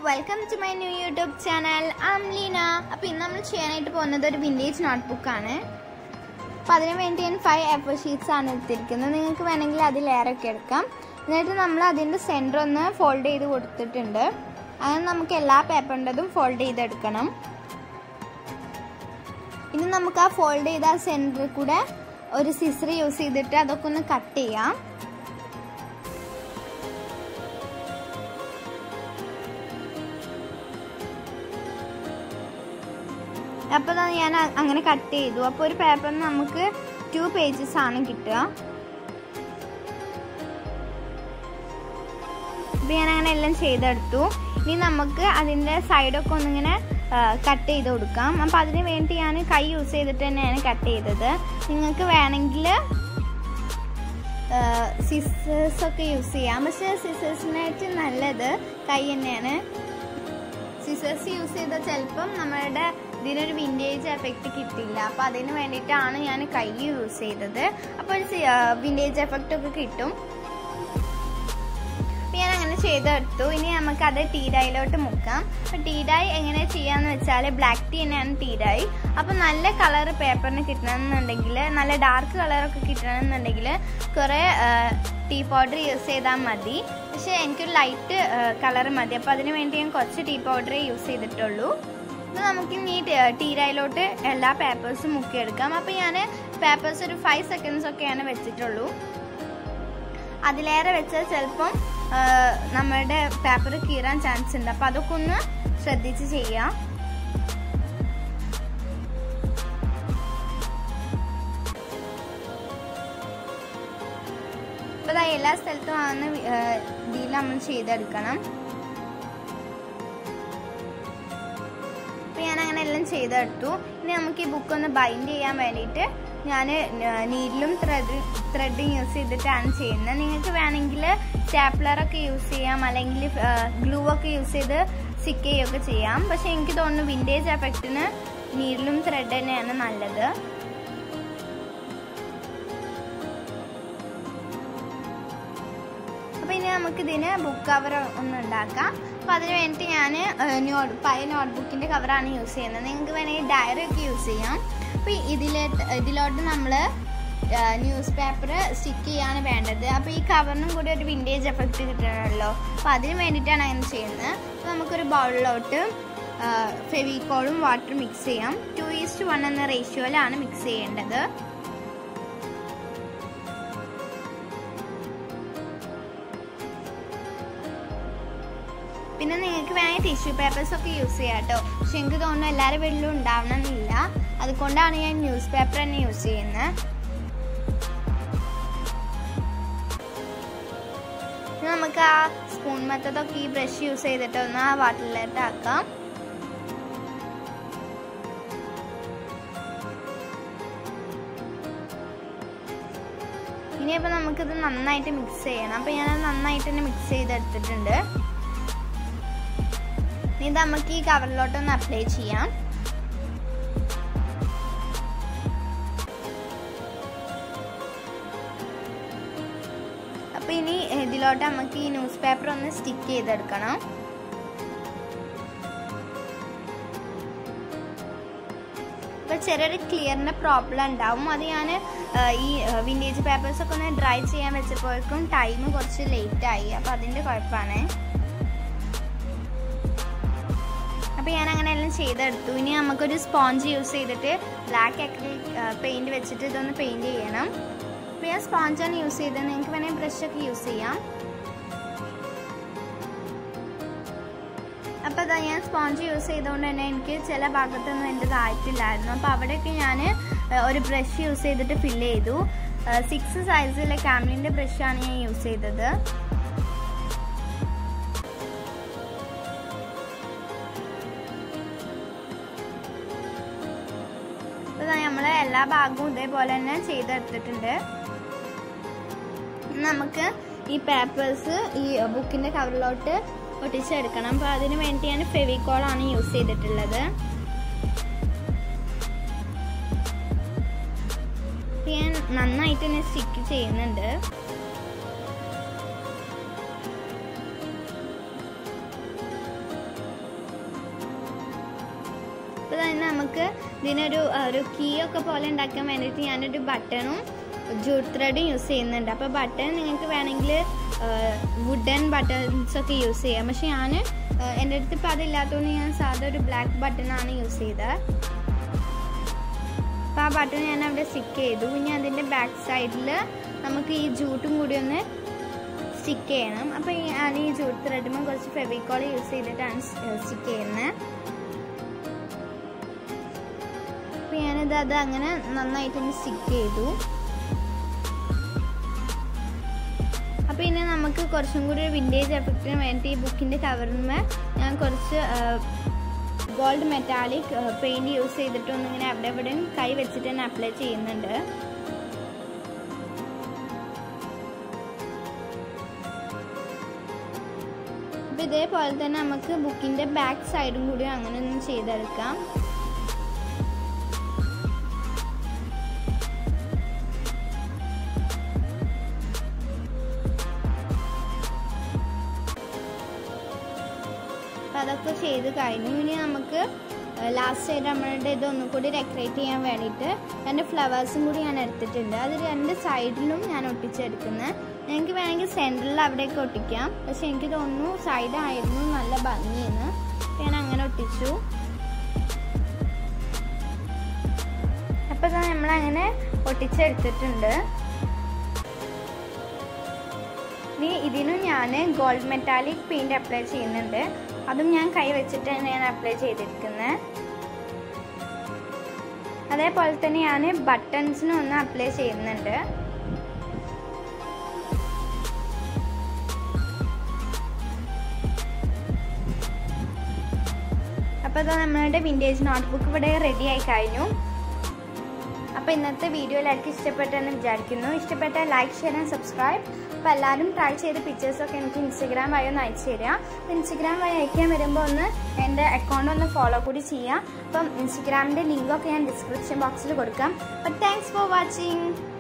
welcome to my new YouTube channel am Leena അപ്പോൾ ഇന്ന് നമ്മൾ ചെയ്യാനായിട്ട് പോകുന്നത് ഒരു വിൻറ്റേജ് നോട്ട്ബുക്കാണ് അപ്പോൾ അതിന് വേണ്ടി ഞാൻ ഫൈവ് എഫ് ഷീറ്റ്സ് ആണ് എടുത്തിരിക്കുന്നത് നിങ്ങൾക്ക് വേണമെങ്കിൽ അതിൽ ലെയറൊക്കെ എടുക്കാം എന്നിട്ട് നമ്മൾ അതിൻ്റെ സെൻറ്റർ ഒന്ന് ഫോൾഡ് ചെയ്ത് കൊടുത്തിട്ടുണ്ട് അങ്ങനെ നമുക്ക് എല്ലാ പേപ്പറിൻ്റെതും ഫോൾഡ് ചെയ്തെടുക്കണം ഇനി നമുക്ക് ആ ഫോൾഡ് ചെയ്ത ആ സെൻറ്ററിൽ കൂടെ ഒരു സിസർ യൂസ് ചെയ്തിട്ട് അതൊക്കെ ഒന്ന് കട്ട് ചെയ്യാം അപ്പോൾ ഞാൻ അങ്ങനെ കട്ട് ചെയ്തു അപ്പോൾ ഒരു പേപ്പറിന് നമുക്ക് ടു പേജസ് ആണ് കിട്ടുക അപ്പോൾ ഞാൻ അങ്ങനെ എല്ലാം ചെയ്തെടുത്തു ഇനി നമുക്ക് അതിൻ്റെ സൈഡൊക്കെ ഒന്നിങ്ങനെ കട്ട് ചെയ്ത് കൊടുക്കാം അപ്പോൾ അതിന് വേണ്ടി ഞാൻ കൈ യൂസ് ചെയ്തിട്ട് തന്നെയാണ് കട്ട് ചെയ്തത് നിങ്ങൾക്ക് വേണമെങ്കിൽ സിസേഴ്സ് ഒക്കെ യൂസ് ചെയ്യാം പക്ഷേ സിസേഴ്സിനായിട്ട് നല്ലത് കൈ തന്നെയാണ് സിസേഴ്സ് യൂസ് ചെയ്താൽ ചിലപ്പം നമ്മളുടെ ഇതിനൊരു വിൻറ്റേജ് എഫക്റ്റ് കിട്ടില്ല അപ്പോൾ അതിന് വേണ്ടിയിട്ടാണ് ഞാൻ കൈ യൂസ് ചെയ്തത് അപ്പോൾ ഒരു വിൻറ്റേജ് എഫക്റ്റ് ഒക്കെ കിട്ടും അപ്പോൾ ഞാൻ അങ്ങനെ ചെയ്തെടുത്തു ഇനി നമുക്ക് അത് ടീ ഡൈയിലോട്ട് മുക്കാം അപ്പോൾ ടീ ഡൈ എങ്ങനെ ചെയ്യാന്ന് വെച്ചാൽ ബ്ലാക്ക് ടീ തന്നെയാണ് ടീ ഡൈ അപ്പോൾ നല്ല കളർ പേപ്പറിന് കിട്ടണമെന്നുണ്ടെങ്കിൽ നല്ല ഡാർക്ക് കളറൊക്കെ കിട്ടണമെന്നുണ്ടെങ്കിൽ കുറേ ടീ പൗഡർ യൂസ് ചെയ്താൽ മതി പക്ഷേ എനിക്കൊരു ലൈറ്റ് കളർ മതി അപ്പോൾ അതിന് വേണ്ടി ഞാൻ കുറച്ച് ടീ പൗഡറേ യൂസ് ചെയ്തിട്ടുള്ളൂ അപ്പോൾ നമുക്ക് ഇനി ടീ ഡൈയിലോട്ട് എല്ലാ പേപ്പേഴ്സും മുക്കിയെടുക്കാം അപ്പോൾ ഞാൻ പേപ്പേഴ്സ് ഒരു ഫൈവ് സെക്കൻഡ്സ് ഒക്കെയാണ് വെച്ചിട്ടുള്ളൂ അതിലേറെ വെച്ചാൽ ചിലപ്പം നമ്മളുടെ പേപ്പർ കീറാൻ ചാൻസ് ഉണ്ട് അപ്പോൾ അതൊക്കെ ഒന്ന് ശ്രദ്ധിച്ച് ചെയ്യാം ഇപ്പോൾ എല്ലാ സ്ഥലത്തും ആവുന്ന ഇതിൽ നമ്മൾ ചെയ്തെടുക്കണം അപ്പോൾ ഞാൻ അങ്ങനെ എല്ലാം ചെയ്തെടുത്തു ഇനി നമുക്ക് ഈ ബുക്ക് ഒന്ന് ബൈൻഡ് ചെയ്യാൻ വേണ്ടിയിട്ട് ഞാൻ നീഡിലും ത്രെഡ് ത്രെഡും യൂസ് ചെയ്തിട്ടാണ് ചെയ്യുന്നത് നിങ്ങൾക്ക് വേണമെങ്കിൽ സ്റ്റാപ്ലറൊക്കെ യൂസ് ചെയ്യാം അല്ലെങ്കിൽ ഗ്ലൂ ഒക്കെ യൂസ് ചെയ്ത് സ്റ്റിക്ക് ചെയ്യുകയൊക്കെ ചെയ്യാം പക്ഷേ എനിക്ക് തോന്നുന്നു വിൻറ്റേജ് എഫക്റ്റിന് നീഡിലും ത്രെഡ് തന്നെയാണ് നല്ലത് അപ്പോൾ ഇനി നമുക്കിതിന് ബുക്ക് കവർ ഒന്ന് ഉണ്ടാക്കാം അപ്പോൾ അതിന് വേണ്ടിയിട്ട് ഞാൻ നോട്ട് പഴയ നോട്ട്ബുക്കിൻ്റെ കവറാണ് യൂസ് ചെയ്യുന്നത് നിങ്ങൾക്ക് വേണമെങ്കിൽ ഡയറി ഒക്കെ യൂസ് ചെയ്യാം അപ്പോൾ ഇതിലോട്ട് ഇതിലോട്ട് നമ്മൾ ന്യൂസ് പേപ്പർ സ്റ്റിക്ക് ചെയ്യാണ് വേണ്ടത് അപ്പോൾ ഈ കവറിനും കൂടി ഒരു വിൻറ്റേജ് എഫക്റ്റ് കിട്ടണമല്ലോ അപ്പോൾ അതിന് വേണ്ടിയിട്ടാണ് അങ്ങനെ ചെയ്യുന്നത് അപ്പോൾ നമുക്കൊരു ബൗളിലോട്ട് ഫെവിക്കോളും വാട്ടർ മിക്സ് ചെയ്യാം ടു ഈസ്റ്റ് വൺ എന്ന റേഷ്യോയിലാണ് മിക്സ് ചെയ്യേണ്ടത് പിന്നെ നിങ്ങൾക്ക് വേണമെങ്കിൽ ടിഷ്യൂ പേപ്പേഴ്സ് ഒക്കെ യൂസ് ചെയ്യാം കേട്ടോ പക്ഷെ എനിക്ക് തോന്നുന്നു എല്ലാവരുടെ വീട്ടിലും ഉണ്ടാവണമെന്നില്ല അതുകൊണ്ടാണ് ഞാൻ ന്യൂസ് പേപ്പർ തന്നെ യൂസ് ചെയ്യുന്നത് നമുക്ക് ആ സ്പൂൺ മെത്തതൊക്കെ ഈ ബ്രഷ് യൂസ് ചെയ്തിട്ട് ഒന്ന് ആ വാട്ടറിലോട്ട് ആക്കാം ഇനിയപ്പോൾ നമുക്കിത് നന്നായിട്ട് മിക്സ് ചെയ്യണം അപ്പോൾ ഞാൻ നന്നായിട്ട് തന്നെ മിക്സ് ചെയ്തെടുത്തിട്ടുണ്ട് ഇനി നമുക്ക് ഈ കവറിലോട്ടൊന്ന് അപ്ലൈ ചെയ്യാം അപ്പൊ ഇനി ഇതിലോട്ട് നമുക്ക് ഈ ന്യൂസ് പേപ്പർ ഒന്ന് സ്റ്റിക്ക് ചെയ്തെടുക്കണം അപ്പൊ ചെറിയൊരു ക്ലിയറിന്റെ പ്രോബ്ലം ഉണ്ടാവും അത് ഞാൻ ഈ വിൻറ്റേജ് പേപ്പേഴ്സ് ഒക്കെ ഒന്ന് ഡ്രൈ ചെയ്യാൻ വെച്ചപ്പോഴേക്കും ടൈം കുറച്ച് ലേറ്റ് ആയി അപ്പൊ അതിന്റെ കുഴപ്പമാണ് അപ്പോൾ ഞാൻ അങ്ങനെ എല്ലാം ചെയ്തെടുത്തു ഇനി നമുക്കൊരു സ്പോഞ്ച് യൂസ് ചെയ്തിട്ട് ബ്ലാക്ക് അക്രിലിക് പെയിൻറ് വെച്ചിട്ട് ഇതൊന്ന് പെയിൻറ് ചെയ്യണം അപ്പോൾ ഞാൻ സ്പോഞ്ചാണ് യൂസ് ചെയ്തത് നിങ്ങൾക്ക് വേണമെങ്കിൽ ബ്രഷൊക്കെ യൂസ് ചെയ്യാം അപ്പോൾ അതാ ഞാൻ സ്പോഞ്ച് യൂസ് ചെയ്തുകൊണ്ട് തന്നെ എനിക്ക് ചില ഭാഗത്തൊന്നും എൻ്റെതായിട്ടില്ലായിരുന്നു അപ്പോൾ അവിടെയൊക്കെ ഞാൻ ഒരു ബ്രഷ് യൂസ് ചെയ്തിട്ട് ഫില്ല് ചെയ്തു സിക്സ് സൈസിലെ കാമിലിൻ്റെ ബ്രഷാണ് ഞാൻ യൂസ് ചെയ്തത് നമ്മൾ എല്ലാ ഭാഗവും ഇതേപോലെ തന്നെ ചെയ്തെടുത്തിട്ടുണ്ട് നമുക്ക് ഈ പേപ്പേഴ്സ് ഈ ബുക്കിന്റെ കവറിലോട്ട് ഒട്ടിച്ചെടുക്കണം അപ്പോൾ അതിന് വേണ്ടി ഞാൻ ഫെവിക്കോളാണ് യൂസ് ചെയ്തിട്ടുള്ളത് ഞാൻ നന്നായിട്ട് തന്നെ സ്റ്റിക്ക് ചെയ്യുന്നുണ്ട് തന്നെ നമുക്ക് ഇതിനൊരു ആ, ഒരു കീ ഒക്കെ പോലെ ഉണ്ടാക്കാൻ വേണ്ടിയിട്ട് ഞാനൊരു ബട്ടണും ജൂട്ട് ത്രെഡും യൂസ് ചെയ്യുന്നുണ്ട് അപ്പോൾ ബട്ടൺ നിങ്ങൾക്ക് വേണമെങ്കിൽ വുഡൻ ബട്ടൺസ് ഒക്കെ യൂസ് ചെയ്യാം പക്ഷെ ഞാൻ എൻ്റെ അടുത്ത് ഇപ്പോൾ അതില്ലാത്തതുകൊണ്ട് ഞാൻ സാധാ ഒരു ബ്ലാക്ക് ബട്ടണാണ് യൂസ് ചെയ്തത് അപ്പോൾ ആ ബട്ടൺ ഞാൻ അവിടെ സ്റ്റിക്ക് ചെയ്തു ഇനി അതിൻ്റെ ബാക്ക് സൈഡിൽ നമുക്ക് ഈ ജൂട്ടും കൂടി ഒന്ന് സ്റ്റിക്ക് ചെയ്യണം അപ്പോൾ ഞാൻ ഈ ജൂട്ട് ത്രെഡുമ്പോൾ കുറച്ച് ഫെവിക്കോൾ യൂസ് ചെയ്തിട്ടാണ് സ്റ്റിക്ക് ചെയ്യുന്നത് അപ്പോൾ ഞാനിത് അത് അങ്ങനെ നന്നായിട്ടൊന്ന് സ്റ്റിക്ക് ചെയ്തു അപ്പോൾ ഇനി നമുക്ക് കുറച്ചും കൂടി ഒരു വിൻറ്റേജ് എഫക്റ്റിന് വേണ്ടി ഈ ബുക്കിൻ്റെ കവറിന്മേ ഞാൻ കുറച്ച് ഗോൾഡ് മെറ്റാലിക് പെയിൻറ് യൂസ് ചെയ്തിട്ട് ഒന്നിങ്ങനെ അവിടെ ഇവിടെയും കൈ വെച്ചിട്ട് തന്നെ അപ്ലൈ ചെയ്യുന്നുണ്ട് അപ്പോൾ ഇതേപോലെ തന്നെ നമുക്ക് ബുക്കിൻ്റെ ബാക്ക് സൈഡും കൂടി അങ്ങനെ ഒന്ന് ചെയ്തെടുക്കാം അപ്പോൾ അതൊക്കെ ചെയ്ത് കഴിഞ്ഞു ഇനി നമുക്ക് ലാസ്റ്റ് ആയിട്ട് നമ്മളുടെ ഇത് ഒന്നും കൂടി ഡെക്കറേറ്റ് ചെയ്യാൻ വേണ്ടിയിട്ട് രണ്ട് ഫ്ലവേഴ്സും കൂടി ഞാൻ എടുത്തിട്ടുണ്ട് അത് രണ്ട് സൈഡിലും ഞാൻ ഒട്ടിച്ചെടുക്കുന്നത് എനിക്ക് വേണമെങ്കിൽ സെൻറ്ററിൽ അവിടെയൊക്കെ ഒട്ടിക്കാം പക്ഷെ എനിക്ക് തോന്നുന്നു സൈഡായിരുന്നു നല്ല ഭംഗിയെന്ന് ഞാൻ അങ്ങനെ ഒട്ടിച്ചു അപ്പോൾ നമ്മളങ്ങനെ ഒട്ടിച്ചെടുത്തിട്ടുണ്ട് ഇനി ഇതിനും ഞാൻ ഗോൾഡ് മെറ്റാലിക് പെയിൻറ് അപ്ലൈ ചെയ്യുന്നുണ്ട് അതും ഞാൻ കൈ വെച്ചിട്ട് തന്നെയാണ് അപ്ലൈ ചെയ്തിരിക്കുന്നത് അതേപോലെ തന്നെ ഞാൻ ബട്ടൺസിനും ഒന്ന് അപ്ലൈ ചെയ്യുന്നുണ്ട് അപ്പോൾ ഇതാ നമ്മളുടെ വിൻറ്റേജ് നോട്ട്ബുക്ക് ഇവിടെ റെഡി ആയി കഴിഞ്ഞു അപ്പോൾ ഇന്നത്തെ വീഡിയോ എല്ലാവർക്കും ഇഷ്ടപ്പെട്ടെന്ന് വിചാരിക്കുന്നു ഇഷ്ടപ്പെട്ട ലൈക്ക് ഷെയർ ആൻഡ് സബ്സ്ക്രൈബ് അപ്പോൾ എല്ലാവരും ട്രൈ ചെയ്ത പിക്ചേഴ്സൊക്കെ എനിക്ക് ഇൻസ്റ്റഗ്രാം വഴി ഒന്ന് അയച്ചു തരിക ഇൻസ്റ്റഗ്രാം വഴി അയക്കാൻ വരുമ്പോൾ ഒന്ന് എൻ്റെ അക്കൗണ്ട് ഒന്ന് ഫോളോ കൂടി ചെയ്യാം അപ്പം ഇൻസ്റ്റഗ്രാമിൻ്റെ ലിങ്കൊക്കെ ഞാൻ ഡിസ്ക്രിപ്ഷൻ ബോക്സിൽ കൊടുക്കാം അപ്പോൾ താങ്ക്സ് ഫോർ വാച്ചിങ്